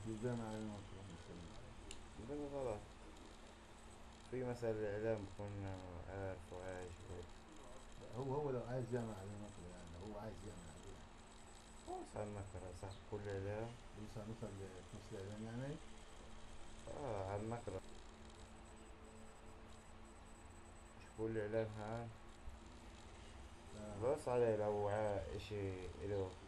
يجمع على المفروض مثلا بالغلط في مثل الإعلام بكون عارف وعايش هو هو لو عايز يعمل عليه نقل يعني هو عايز يعمل عليه خلاص على النكرة صح كل إعلام يوصل مثل في نص الإعلان يعني اه على النكرة مش كل إعلام ها آه. بس عليه لو عا- إشي إله